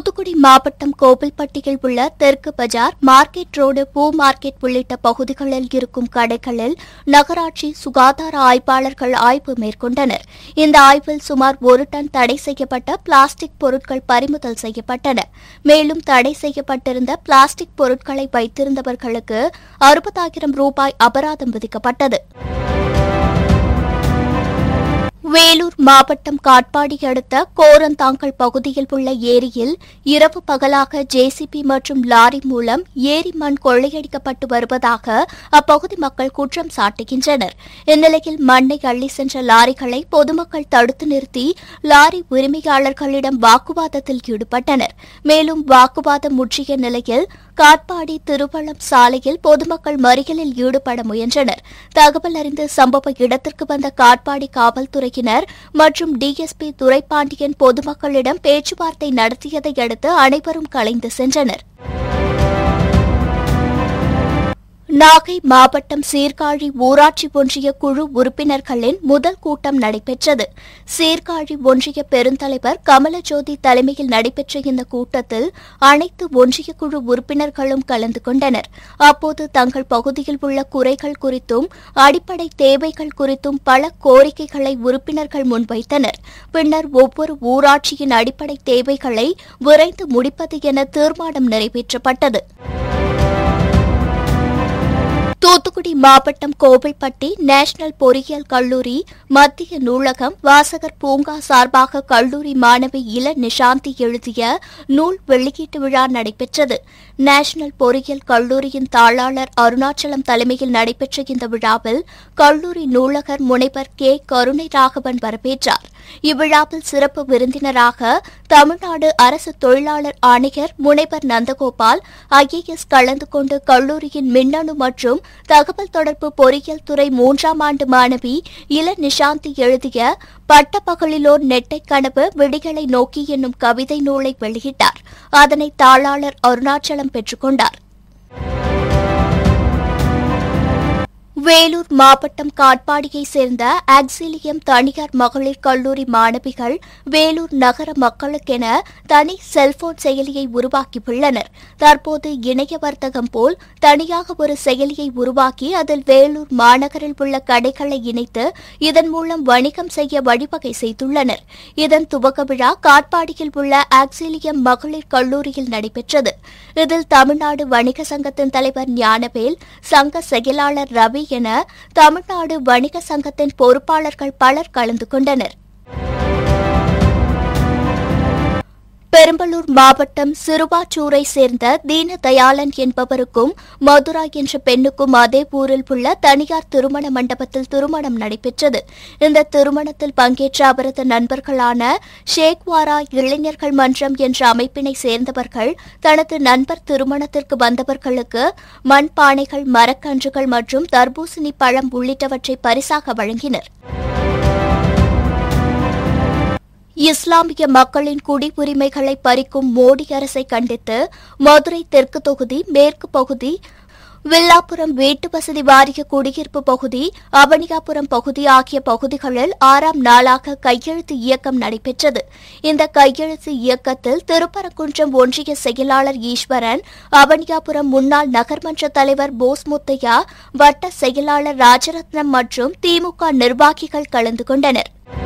தூத்துக்குடி மாவட்டம் கோவில்பட்டியில் உள்ள தெற்கு பஜார் மார்க்கெட் ரோடு பூ மார்க்கெட் உள்ளிட்ட பகுதிகளில் இருக்கும் கடைகளில் நகராட்சி சுகாதார ஆய்வாளர்கள் ஆய்வு மேற்கொண்டனர் இந்த ஆய்வில் சுமார் ஒரு டன் தடை செய்யப்பட்ட பிளாஸ்டிக் பொருட்கள் பறிமுதல் செய்யப்பட்டன மேலும் தடை செய்யப்பட்டிருந்த பிளாஸ்டிக் பொருட்களை வைத்திருந்தவர்களுக்கு அறுபதாயிரம் ரூபாய் அபராதம் விதிக்கப்பட்டது வேலூர் மாவட்டம் காட்பாடி அடுத்த கோரந்தாங்கல் பகுதியில் உள்ள ஏரியில் இரவு பகலாக ஜேசிபி மற்றும் லாரி மூலம் ஏரி மண் கொள்ளையடிக்கப்பட்டு வருவதாக அப்பகுதி மக்கள் குற்றம் சாட்டுகின்றனர் இந்நிலையில் மண்ணை அள்ளி சென்ற லாரிகளை பொதுமக்கள் தடுத்து நிறுத்தி லாரி உரிமையாளர்களிடம் வாக்குவாதத்தில் ஈடுபட்டனர் மேலும் வாக்குவாதம் முற்றிய நிலையில் காட்பாடி திருவள்ளம் சாலையில் பொதுமக்கள் மறியலில் ஈடுபட முயன்றனர் தகவல் அறிந்து சம்பவ இடத்திற்கு வந்த காட்பாடி காவல்துறையினர் மற்றும் டிஎஸ்பி துரைப்பாண்டியன் பொதுமக்களிடம் பேச்சுவார்த்தை நடத்தியதை அடுத்து அனைவரும் கலைந்து சென்றனர் நாகை மாவட்டம் சீர்காழி ஊராட்சி ஒன்றிய குழு உறுப்பினர்களின் முதல் கூட்டம் நடைபெற்றது சீர்காழி ஒன்றிய பெருந்தலைவர் கமலஜோதி தலைமையில் நடைபெற்ற இந்த கூட்டத்தில் அனைத்து ஒன்றிய குழு உறுப்பினர்களும் கலந்து கொண்டனர் அப்போது தங்கள் பகுதியில் உள்ள குறைகள் குறித்தும் அடிப்படை தேவைகள் குறித்தும் பல கோரிக்கைகளை உறுப்பினர்கள் முன்வைத்தனர் பின்னர் ஒவ்வொரு ஊராட்சியின் அடிப்படை தேவைகளை விரைந்து முடிப்பது என தீர்மானம் நிறைவேற்றப்பட்டது தூத்துக்குடி மாவட்டம் கோவில்பட்டி நேஷனல் பொறியியல் கல்லூரி மத்திய நூலகம் வாசகர் பூங்கா சார்பாக கல்லூரி மாணவி இள நிஷாந்தி எழுதிய நூல் வெளியீட்டு விழா நடைபெற்றது நேஷனல் பொறியியல் கல்லூரியின் தாளாளர் அருணாச்சலம் தலைமையில் நடைபெற்ற இந்த விழாவில் கல்லூரி நூலகர் முனைவர் கே கருணை ராகவன் வரவேற்றார் இவ்விழாவில் சிறப்பு விருந்தினராக தமிழ்நாடு அரசு தொழிலாளர் ஆணையர் முனைவர் நந்தகோபால் ஐஏஎஸ் கலந்து கொண்டு கல்லூரியின் மின்னணு மற்றும் தகவல் தொடர்பு பொறியியல் துறை மூன்றாம் ஆண்டு மாணவி இள நிஷாந்தி எழுதிய பட்டப்பகலிலோர் நெட்டை கனவு விடிகளை நோக்கி என்னும் கவிதை நூலை வெளியிட்டார் அதனை தாளாளர் அருணாச்சலம் பெற்றுக்கொண்டார் வேலூர் மாவட்டம் காட்பாடியைச் சேர்ந்த ஆக்சிலியம் தனியார் மகளிர் கல்லூரி மாணவிகள் வேலூர் நகர மக்களுக்கென தனி செல்போன் செயலியை உருவாக்கியுள்ளனர் தற்போது இணைய வர்த்தகம் போல் தனியாக ஒரு செயலியை உருவாக்கி அதில் வேலூர் மாநகரில் உள்ள கடைகளை இணைத்து இதன் மூலம் வணிகம் செய்ய வழிவகை செய்துள்ளனர் இதன் துவக்க விழா காட்பாடியில் உள்ள ஆக்சிலியம் மகளிர் கல்லூரியில் நடைபெற்றது இதில் தமிழ்நாடு வணிக சங்கத்தின் தலைவர் ஞானவேல் சங்க செயலாளர் ரவி என தமிழ்நாடு வணிக சங்கத்தின் பொறுப்பாளர்கள் பலர் கலந்து கொண்டனர் பெரம்பலூர் மாவட்டம் சிறுவாச்சூரை சேர்ந்த தீனதயாளன் என்பவருக்கும் மதுரா என்ற பெண்ணுக்கும் அதே ஊரில் உள்ள தனியார் திருமண மண்டபத்தில் திருமணம் நடைபெற்றது இந்த திருமணத்தில் பங்கேற்ற அவரது நண்பர்களான ஷேக்வாரா இளைஞர்கள் மன்றம் என்ற அமைப்பினை சேர்ந்தவர்கள் தனது நண்பர் திருமணத்திற்கு வந்தவர்களுக்கு மண்பானைகள் மரக்கன்றுகள் மற்றும் தர்பூசணி பழம் உள்ளிட்டவற்றை பரிசாக வழங்கினர் இஸ்லாமிய மக்களின் குடியுரிமைகளை பறிக்கும் மோடி அரசை கண்டித்து மதுரை தெற்கு தொகுதி மேற்கு பகுதி வில்லாப்புரம் வீட்டு வசதி வாரிய குடியிருப்பு பகுதி அவனியாபுரம் பகுதி ஆகிய பகுதிகளில் ஆறாம் நாளாக கையெழுத்து இயக்கம் நடைபெற்றது இந்த கையெழுத்து இயக்கத்தில் திருப்பரங்குன்றம் ஒன்றிய செயலாளர் ஈஸ்வரன் அவனியாபுரம் முன்னாள் நகர்மன்ற தலைவர் போஸ் முத்தையா வட்ட செயலாளர் ராஜரத்னம் மற்றும் திமுக நிர்வாகிகள் கலந்து கொண்டனர்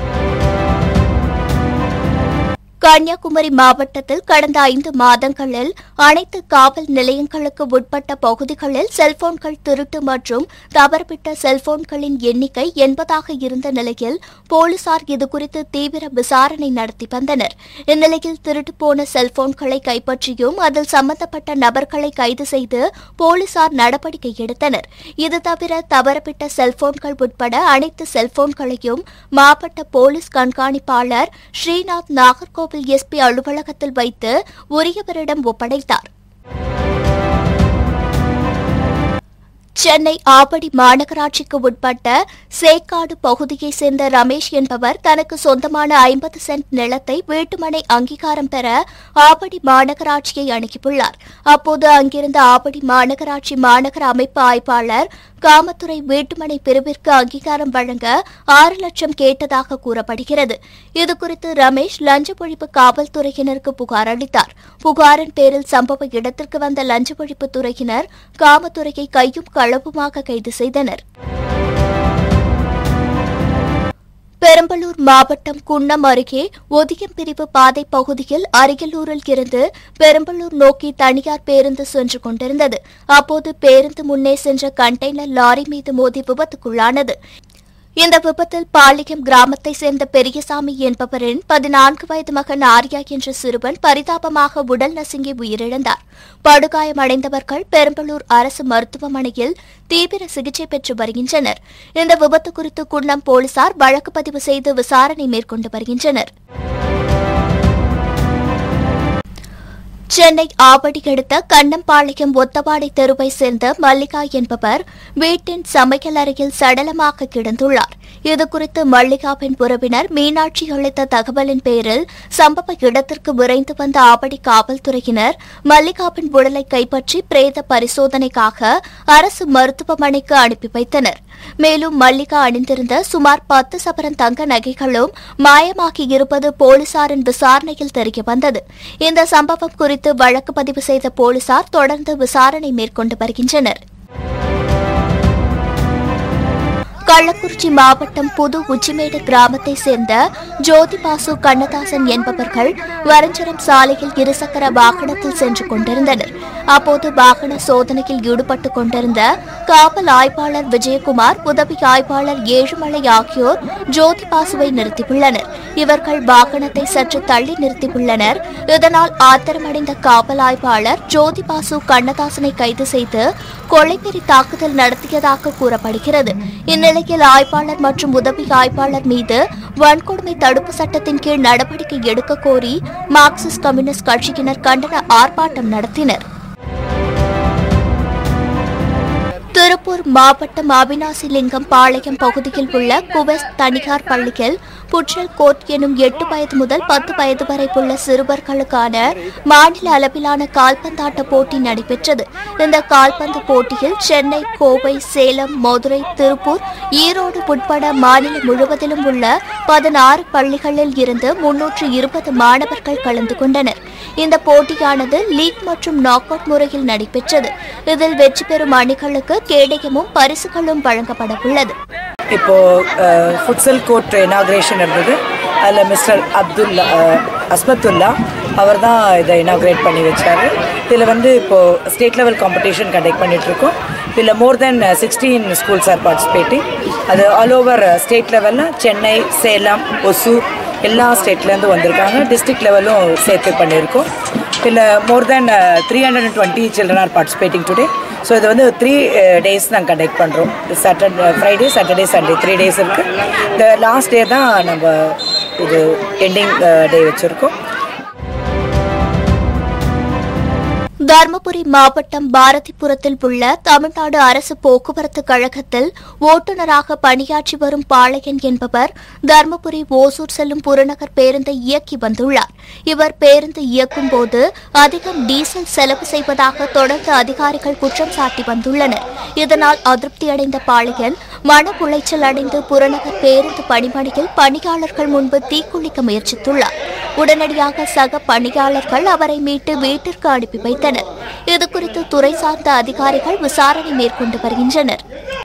கன்னியாகுமரி மாவட்டத்தில் கடந்த ஐந்து மாதங்களில் அனைத்து காவல் நிலையங்களுக்கு உட்பட்ட பகுதிகளில் செல்போன்கள் திருட்டு மற்றும் தவறவிட்ட செல்போன்களின் எண்ணிக்கை எண்பதாக இருந்த நிலையில் போலீசார் இதுகுறித்து தீவிர விசாரணை நடத்தி வந்தனர் இந்நிலையில் திருட்டு போன செல்போன்களை கைப்பற்றியும் அதில் சம்பந்தப்பட்ட நபர்களை கைது செய்து போலீசார் நடவடிக்கை எடுத்தனர் இது தவிர தவறவிட்ட செல்போன்கள் உட்பட அனைத்து செல்போன்களையும் மாவட்ட போலீஸ் கண்காணிப்பாளர் ஸ்ரீநாத் நாகர்கோவில் எஸ்பி அலுவலகத்தில் வைத்து உரியவரிடம் ஒப்படைத்தார் சென்னை ஆவடி மாநகராட்சிக்கு உட்பட்ட சேக்காடு பகுதியைச் சேர்ந்த ரமேஷ் என்பவர் தனக்கு சொந்தமான ஐம்பது சென்ட் நிலத்தை வீட்டுமனை அங்கீகாரம் பெற ஆவடி மாநகராட்சியை அணுகியுள்ளார் அப்போது அங்கிருந்த ஆவடி மாநகராட்சி மாநகர அமைப்பு ஆய்வாளர் காமத்துறை வீட்டுமனை பிரிவிற்கு அங்கீகாரம் வழங்க ஆறு லட்சம் கேட்டதாக கூறப்படுகிறது இதுகுறித்து ரமேஷ் லஞ்ச ஒழிப்பு காவல்துறையினருக்கு புகார் அளித்தார் புகாரின் பேரில் சம்பவ இடத்திற்கு வந்த லஞ்ச ஒழிப்பு துறையினர் காமத்துறையை கையும் களவுமாக கைது செய்தனர் பெரம்பலூர் மாவட்டம் குன்னம் அருகே ஒதியம் பிரிவு பாதை பகுதியில் அரியலூரில் இருந்து பெரம்பலூர் நோக்கி தனியார் பேருந்து சென்று கொண்டிருந்தது அப்போது பேருந்து முன்னே சென்ற கண்டெய்னர் லாரி மீது மோதி விபத்துக்குள்ளானது இந்த விபத்தில் பாளியம் கிராமத்தை சேர்ந்த பெரியசாமி என்பவரின் பதினான்கு வயது மகன் ஆர்யா என்ற சிறுவன் பரிதாபமாக உடல் நசுங்கி உயிரிழந்தார் படுகாயமடைந்தவர்கள் பெரம்பலூர் அரசு மருத்துவமனையில் தீவிர சிகிச்சை பெற்று வருகின்றனர் இந்த விபத்து குறித்து குன்னம் போலீசார் வழக்கு பதிவு செய்து விசாரணை மேற்கொண்டு வருகின்றனர் சென்னை ஆவடி அடுத்த கண்ணம்பாளையம் ஒத்தவாடை தெருவை சேர்ந்த மல்லிகா என்பவர் வீட்டின் சமையல் அறையில் சடலமாக கிடந்துள்ளார் இதுகுறித்து மல்லிகாவின் உறவினர் மீனாட்சி அளித்த தகவலின் பேரில் சம்பவ இடத்திற்கு விரைந்து வந்த ஆவடி காவல்துறையினர் மல்லிகாவின் உடலை கைப்பற்றி பிரேத பரிசோதனைக்காக அரசு மருத்துவமனைக்கு அனுப்பி வைத்தனர் மேலும் மல்லிகா அணிந்திருந்த சுமார் பத்து சவரன் தங்க நகைகளும் மாயமாகி இருப்பது போலீசாரின் விசாரணையில் தெரியவந்தது இந்த சம்பவம் குறித்து வழக்கு பதிவு செய்த போலீசார் தொடர்ந்து விசாரணை மேற்கொண்டு வருகின்றனர் கள்ளக்குறிச்சி மாவட்டம் புது உச்சிமேடு கிராமத்தை சேர்ந்த ஜோதி பாசு கண்ணதாசன் என்பவர்கள் வரஞ்சரம் சாலையில் இருசக்கர வாகனத்தில் சென்று கொண்டிருந்தனர் அப்போது வாகன சோதனையில் ஈடுபட்டுக் கொண்டிருந்த காவல் ஆய்வாளர் விஜயகுமார் உதவி ஆய்வாளர் ஏழுமலை ஆகியோர் ஜோதி பாசுவை நிறுத்தியுள்ளனர் இவர்கள் வாகனத்தை சற்று தள்ளி நிறுத்தியுள்ளனர் இதனால் ஆத்திரமடைந்த காவல் ஆய்வாளர் ஜோதி பாசு கண்ணதாசனை கைது செய்து கொலைவெறி தாக்குதல் நடத்தியதாக கூறப்படுகிறது இந்நிலையில் ஆய்வாளர் மற்றும் உதவி ஆய்வாளர் மீது வன்கொடுமை தடுப்பு சட்டத்தின் கீழ் நடவடிக்கை எடுக்க கோரி மார்க்சிஸ்ட் கம்யூனிஸ்ட் கட்சியினர் கண்டன ஆர்ப்பாட்டம் நடத்தினர் திருப்பூர் மாவட்டம் அவினாசி லிங்கம் பாளையம் பகுதியில் உள்ள குவெஸ் தனியார் பள்ளியில் புற்றல் கோட் எனும் எட்டு வயது முதல் பத்து வயது வரை உள்ள சிறுவர்களுக்கான மாநில அளவிலான கால்பந்தாட்ட போட்டி நடைபெற்றது இந்த கால்பந்து போட்டியில் சென்னை கோவை சேலம் மதுரை திருப்பூர் ஈரோடு உட்பட மாநிலம் முழுவதிலும் உள்ள பதினாறு பள்ளிகளில் இருந்து முன்னூற்று இருபது மாணவர்கள் கலந்து கொண்டனர் இந்த போட்டியானது லீக் மற்றும் நாக் அவுட் முறையில் நடைபெற்றது இதில் வெற்றி பெறும் அணிகளுக்கு கேடயமும் பரிசுகளும் வழங்கப்பட உள்ளது இப்போ ஃபுட்சல் கோர்ட் இனாக்ரேஷன் இருந்தது அதில் மிஸ்டர் அப்துல்லா அஹ், அஸ்மத்துல்லா அவர் தான் இதை இனாக்ரேட் பண்ணி வச்சார் இதில் வந்து இப்போது ஸ்டேட் லெவல் காம்படிஷன் கண்டக்ட் பண்ணிகிட்ருக்கோம் இதில் more than sixteen schools are participating அது ஆல் ஓவர் ஸ்டேட் லெவலில் சென்னை சேலம் ஒசூர் எல்லா ஸ்டேட்லேருந்து வந்திருக்காங்க டிஸ்ட்ரிக்ட் லெவலும் சேர்த்து பண்ணியிருக்கோம் இதில் more than three hundred and twenty children are participating today so இது வந்து த்ரீ டேஸ் நாங்கள் கண்டக்ட் பண்ணுறோம் Saturday Friday Saturday Sunday three days இருக்குது இந்த லாஸ்ட் டே தான் நம்ம இது எண்டிங் டே வச்சுருக்கோம் தருமபுரி மாவட்டம் பாரதிபுரத்தில் உள்ள தமிழ்நாடு அரசு போக்குவரத்து கழகத்தில் ஓட்டுநராக பணியாற்றி வரும் பாளையன் என்பவர் தருமபுரி ஓசூர் செல்லும் புறநகர் பேருந்தை இயக்கி வந்துள்ளார் இவர் பேருந்து இயக்கும் போது அதிகம் டீசல் செலவு செய்வதாக தொடர்ந்து அதிகாரிகள் குற்றம் சாட்டி வந்துள்ளனர் இதனால் அதிருப்தியடைந்த பாளையன் மன உளைச்சல் அடைந்து புறநகர் பேருந்து பணிமனையில் பணியாளர்கள் முன்பு தீக்குளிக்க முயற்சித்துள்ளார் உடனடியாக சக பணியாளர்கள் அவரை மீட்டு வீட்டிற்கு அனுப்பி வைத்தனர் இதுகுறித்து துறை சார்ந்த அதிகாரிகள் விசாரணை மேற்கொண்டு வருகின்றனர்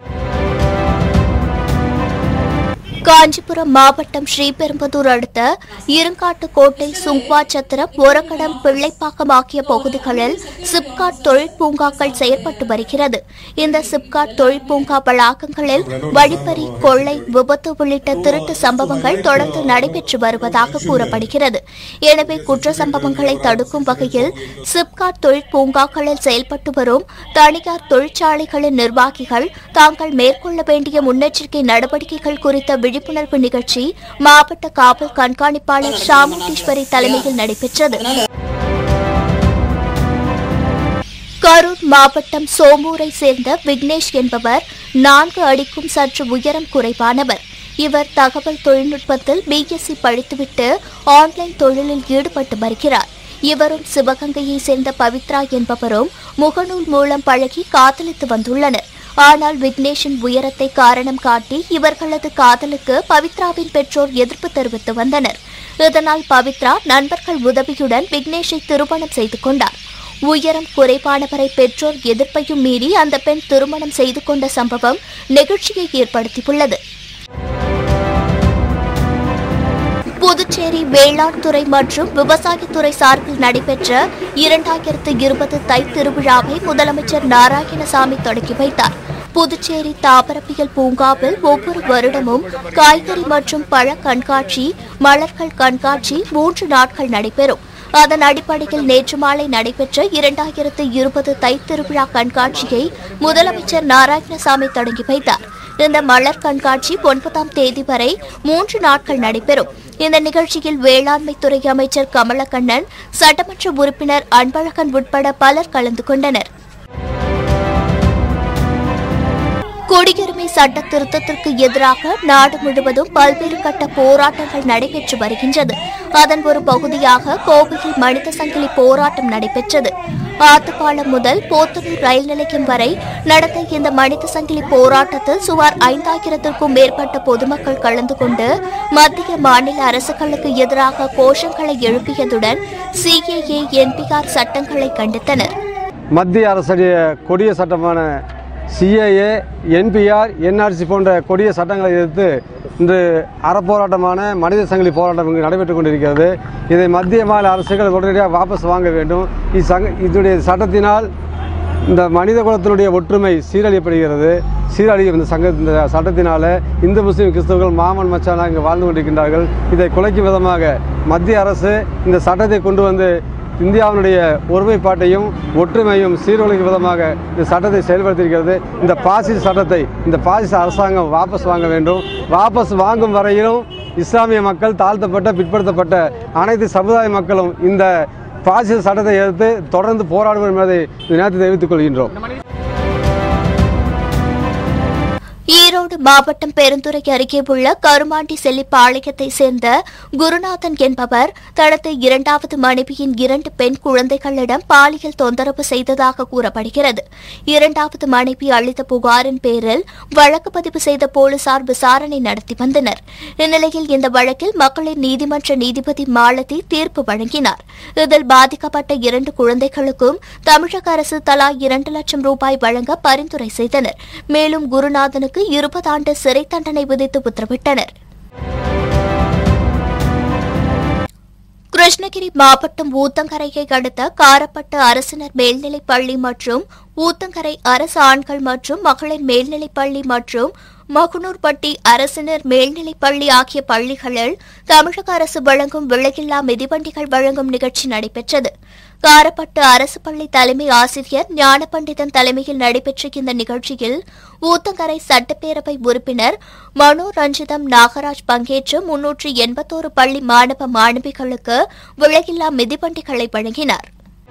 காஞ்சிபுரம் மாவட்டம் ஸ்ரீபெரும்புதூர் அடுத்த இருங்காட்டுக்கோட்டை சுங்குவாச்சத்திரம் ஒரக்கடம் பிள்ளைப்பாக்கம் ஆகிய பகுதிகளில் சிப்காட் தொழில் பூங்காக்கள் செயற்பட்டு வருகிறது இந்த சிப்காட் தொழில் பூங்கா வளாகங்களில் வழிப்பறி கொள்ளை விபத்து உள்ளிட்ட திருட்டு சம்பவங்கள் தொடர்ந்து நடைபெற்று வருவதாக கூறப்படுகிறது எனவே குற்ற சம்பவங்களை தடுக்கும் வகையில் சிப்காட் தொழில் பூங்காக்களில் செயல்பட்டு வரும் தனியார் தொழிற்சாலைகளின் நிர்வாகிகள் தாங்கள் மேற்கொள்ள வேண்டிய முன்னெச்சரிக்கை நடவடிக்கைகள் குறித்த விழிப்புணர்வு நிகழ்ச்சி மாவட்ட காவல் கண்காணிப்பாளர் ஷாமுண்டீஸ்வரி தலைமையில் நடைபெற்றது கரூர் மாவட்டம் சோமூரை சேர்ந்த விக்னேஷ் என்பவர் நான்கு அடிக்கும் சற்று உயரம் குறைவானவர் இவர் தகவல் தொழில்நுட்பத்தில் பிஎஸ்சி படித்துவிட்டு ஆன்லைன் தொழிலில் ஈடுபட்டு வருகிறார் இவரும் சிவகங்கையை சேர்ந்த பவித்ரா என்பவரும் முகநூல் மூலம் பழகி காதலித்து வந்துள்ளனர் ஆனால் விக்னேஷின் உயரத்தை காரணம் காட்டி இவர்களது காதலுக்கு பவித்ராவின் பெற்றோர் எதிர்ப்பு தெரிவித்து வந்தனர் இதனால் பவித்ரா நண்பர்கள் உதவியுடன் விக்னேஷை திருமணம் செய்து கொண்டார் உயரம் குறைவானவரை பெற்றோர் எதிர்ப்பையும் மீறி அந்த பெண் திருமணம் செய்து கொண்ட சம்பவம் நெகிழ்ச்சியை ஏற்படுத்தியுள்ளது புதுச்சேரி வேளாண் துறை மற்றும் விவசாயத்துறை சார்பில் நடைபெற்ற இரண்டாயிரத்து இருபது தை திருவிழாவை முதலமைச்சர் நாராயணசாமி தொடங்கி வைத்தார் புதுச்சேரி தாவரவியல் பூங்காவில் ஒவ்வொரு வருடமும் காய்கறி மற்றும் பழ கண்காட்சி மலர்கள் கண்காட்சி மூன்று நாட்கள் நடைபெறும் அதன் அடிப்படையில் நேற்று மாலை நடைபெற்ற இரண்டாயிரத்து இருபது தை திருவிழா கண்காட்சியை முதலமைச்சர் நாராயணசாமி தொடங்கி வைத்தார் இந்த மலர் கண்காட்சி ஒன்பதாம் தேதி வரை மூன்று நாட்கள் நடைபெறும் இந்த நிகழ்ச்சியில் வேளாண்மை துறை அமைச்சர் கமலக்கண்ணன் சட்டமன்ற உறுப்பினர் அன்பழகன் உட்பட பலர் கலந்து கொண்டனர் குடியுரிமை சட்ட திருத்தத்திற்கு எதிராக நாடு முழுவதும் பல்வேறு கட்ட போராட்டங்கள் நடைபெற்று வருகின்றது அதன் ஒரு பகுதியாக கோவையில் மனித சங்கிலி போராட்டம் நடைபெற்றது ஆத்துப்பாலம் முதல் போத்தனூர் ரயில் நிலையம் வரை நடந்த இந்த மனித சங்கிலி போராட்டத்தில் சுமார் ஐந்தாயிரத்திற்கும் மேற்பட்ட பொதுமக்கள் கலந்து கொண்டு மத்திய மாநில அரசுகளுக்கு எதிராக கோஷங்களை எழுப்பியதுடன் சிஏஏ என்பிஆர் சட்டங்களை கண்டித்தனர் மத்திய அரசுடைய கொடிய சட்டமான சிஏஏ என்பிஆர் என்ஆர்சி போன்ற கொடிய சட்டங்களை எதிர்த்து இன்று அறப்போராட்டமான மனித சங்கிலி போராட்டம் இங்கு நடைபெற்றுக் கொண்டிருக்கிறது இதை மத்திய மாநில அரசுகள் உடனடியாக வாபஸ் வாங்க வேண்டும் இச்சங்க இதனுடைய சட்டத்தினால் இந்த மனித குலத்தினுடைய ஒற்றுமை சீரழியப்படுகிறது சீரழியும் இந்த சங்க இந்த சட்டத்தினால இந்து முஸ்லீம் கிறிஸ்தவர்கள் மாமன் மச்சானா இங்கே வாழ்ந்து கொண்டிருக்கின்றார்கள் இதை குலைக்கும் விதமாக மத்திய அரசு இந்த சட்டத்தை கொண்டு வந்து இந்தியாவினுடைய ஒருமைப்பாட்டையும் ஒற்றுமையும் சீர்குலைக்கும் விதமாக இந்த சட்டத்தை செயல்படுத்தியிருக்கிறது இந்த பாசிச சட்டத்தை இந்த பாசிச அரசாங்கம் வாபஸ் வாங்க வேண்டும் வாபஸ் வாங்கும் வரையிலும் இஸ்லாமிய மக்கள் தாழ்த்தப்பட்ட பிற்படுத்தப்பட்ட அனைத்து சமுதாய மக்களும் இந்த பாசிச சட்டத்தை எதிர்த்து தொடர்ந்து போராடுவோம் என்பதை இந்த நேரத்தில் தெரிவித்துக் கொள்கின்றோம் ஈரோடு மாவட்டம் பெருந்துறை அருகே உள்ள கருமாண்டி செல்லிப்பாளையத்தை சேர்ந்த குருநாதன் என்பவர் தனது இரண்டாவது மனைவியின் இரண்டு பெண் குழந்தைகளிடம் பாலியல் தொந்தரவு செய்ததாக கூறப்படுகிறது இரண்டாவது மனைவி அளித்த புகாரின் பேரில் வழக்கு பதிவு செய்த போலீசார் விசாரணை நடத்தி வந்தனர் இந்நிலையில் இந்த வழக்கில் மகளிர் நீதிமன்ற நீதிபதி மாலதி தீர்ப்பு வழங்கினார் இதில் பாதிக்கப்பட்ட இரண்டு குழந்தைகளுக்கும் தமிழக அரசு தலா இரண்டு லட்சம் ரூபாய் வழங்க பரிந்துரை செய்தனர் மேலும் குருநாதனுக்கு இருபது ஆண்டு சிறை தண்டனை விதித்து உத்தரவிட்டனர் கிருஷ்ணகிரி மாவட்டம் ஊத்தங்கரையை அடுத்த காரப்பட்டு அரசினர் மேல்நிலைப் பள்ளி மற்றும் ஊத்தங்கரை அரசு ஆண்கள் மற்றும் மகளிர் மேல்நிலைப் பள்ளி மற்றும் மகுனூர்பட்டி அரசினர் மேல்நிலைப் பள்ளி ஆகிய பள்ளிகளில் தமிழக அரசு வழங்கும் விலையில்லா மிதிவண்டிகள் வழங்கும் நிகழ்ச்சி நடைபெற்றது காரப்பட்டு அரசு பள்ளி தலைமை ஆசிரியர் ஞானபண்டிதன் தலைமையில் நடைபெற்ற இந்த நிகழ்ச்சியில் ஊத்தங்கரை சட்டப்பேரவை உறுப்பினர் மனோ ரஞ்சிதம் நாகராஜ் பங்கேற்று முன்னூற்று எண்பத்தோரு பள்ளி மாணவ மாணவிகளுக்கு விலையில்லா மிதிவண்டிகளை வழங்கினார்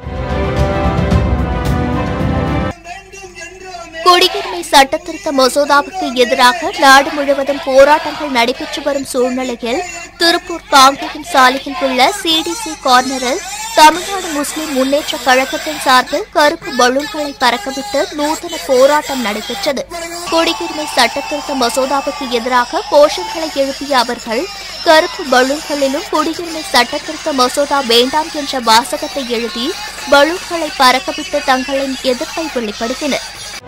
குடியுரிமை சட்டத்திருத்த மசோதாவுக்கு எதிராக நாடு முழுவதும் போராட்டங்கள் நடைபெற்று வரும் சூழ்நிலையில் திருப்பூர் காங்கேயம் சாலையில் உள்ள சிடிசி கார்னரில் தமிழ்நாடு முஸ்லிம் முன்னேற்ற கழகத்தின் சார்பில் கருப்பு பலூன்களை பறக்கவிட்டு நூதன போராட்டம் நடைபெற்றது குடியுரிமை சட்டத்திருத்த மசோதாவுக்கு எதிராக கோஷங்களை எழுப்பிய அவர்கள் கருப்பு பலூன்களிலும் குடியுரிமை சட்டத்திருத்த மசோதா வேண்டாம் என்ற வாசகத்தை எழுதி பலூன்களை பறக்கவிட்டு தங்களின் எதிர்ப்பை வெளிப்படுத்தினர்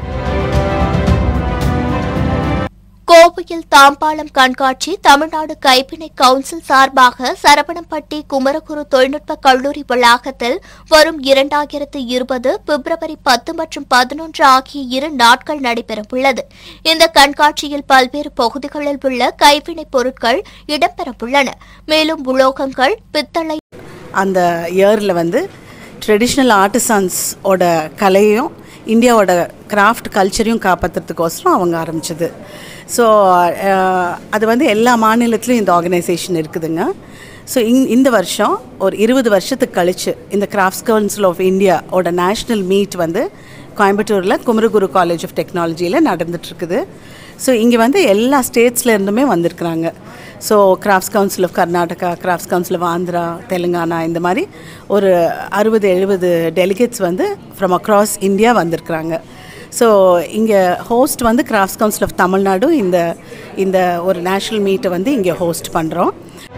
கோவையில் தாம்பாளம் கண்காட்சி தமிழ்நாடு கைவினை கவுன்சில் சார்பாக சரவணம்பட்டி குமரகுரு தொழில்நுட்ப கல்லூரி வளாகத்தில் வரும் இரண்டாயிரத்து இருபது பிப்ரவரி பத்து மற்றும் பதினொன்று ஆகிய இரு நாட்கள் நடைபெறவுள்ளது இந்த கண்காட்சியில் பல்வேறு பகுதிகளில் உள்ள கைவினைப் பொருட்கள் இடம்பெறவுள்ளன மேலும் உலோகங்கள் பித்தளை அந்த இயரில் வந்து ட்ரெடிஷ்னல் ஆர்டிசன்ஸோட கலையும் இந்தியாவோட கிராஃப்ட் கல்ச்சரையும் காப்பாற்றுறதுக்கோசரம் அவங்க ஆரம்பிச்சது ஸோ அது வந்து எல்லா மாநிலத்திலும் இந்த ஆர்கனைசேஷன் இருக்குதுங்க ஸோ இங் இந்த வருஷம் ஒரு இருபது வருஷத்துக்கு கழிச்சு இந்த கிராஃப்ட்ஸ் கவுன்சில் ஆஃப் இந்தியாவோட நேஷ்னல் மீட் வந்து கோயம்புத்தூரில் குமரகுரு காலேஜ் ஆஃப் டெக்னாலஜியில் நடந்துட்டுருக்குது ஸோ இங்கே வந்து எல்லா ஸ்டேட்ஸ்ல இருந்துமே வந்திருக்கிறாங்க so crafts council of Karnataka crafts council of Andhra Telangana இந்த மாதிரி ஒரு அறுபது எழுபது டெலிகேட்ஸ் வந்து ஃப்ரம் அக்ராஸ் இந்தியா வந்திருக்கிறாங்க ஸோ இங்கே ஹோஸ்ட் வந்து கிராஃப்ட்ஸ் கவுன்சில் ஆஃப் தமிழ்நாடு இந்த இந்த ஒரு நேஷ்னல் மீட்டை வந்து இங்கே ஹோஸ்ட் பண்ணுறோம்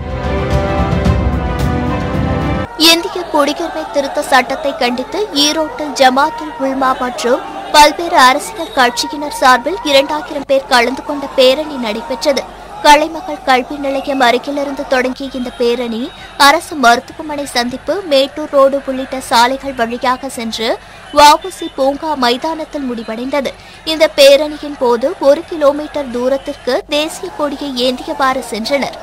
இந்திய குடியுரிமை திருத்த சட்டத்தை கண்டித்து ஈரோட்டில் ஜமாத்துல் உல்மா மற்றும் பல்வேறு அரசியல் கட்சியினர் சார்பில் இரண்டாயிரம் பேர் கலந்து கொண்ட பேரணி நடைபெற்றது கலைமகள் கல்வி நிலையம் அருகிலிருந்து தொடங்கிய இந்த பேரணி அரசு மருத்துவமனை சந்திப்பு மேட்டூர் ரோடு உள்ளிட்ட சாலைகள் வழியாக சென்று வஉசி பூங்கா மைதானத்தில் முடிவடைந்தது இந்த பேரணியின் போது ஒரு கிலோமீட்டர் தூரத்திற்கு தேசிய கொடியை ஏந்தியவாறு சென்றனர்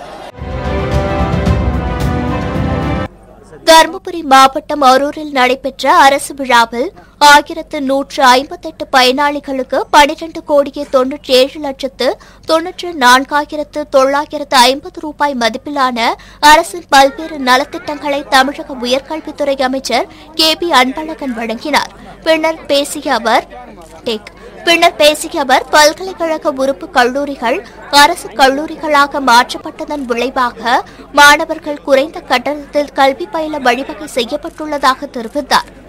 தருமபுரி மாவட்டம் அரூரில் நடைபெற்ற அரசு விழாவில் ஆயிரத்து நூற்று ஐம்பத்தெட்டு பயனாளிகளுக்கு பனிரெண்டு கோடியே தொன்னூற்றி ஏழு லட்சத்து தொன்னூற்று நான்காயிரத்து தொள்ளாயிரத்து ஐம்பது ரூபாய் மதிப்பிலான அரசின் பல்வேறு நலத்திட்டங்களை தமிழக உயர்கல்வித்துறை அமைச்சர் கே பி அன்பழகன் வழங்கினார் பின்னர் பேசிய அவர் டேக் பின்னர் பேசிய அவர் பல்கலைக்கழக உறுப்பு கல்லூரிகள் அரசு கல்லூரிகளாக மாற்றப்பட்டதன் விளைவாக மாணவர்கள் குறைந்த கட்டணத்தில் கல்வி பயில வழிவகை செய்யப்பட்டுள்ளதாக தெரிவித்தார்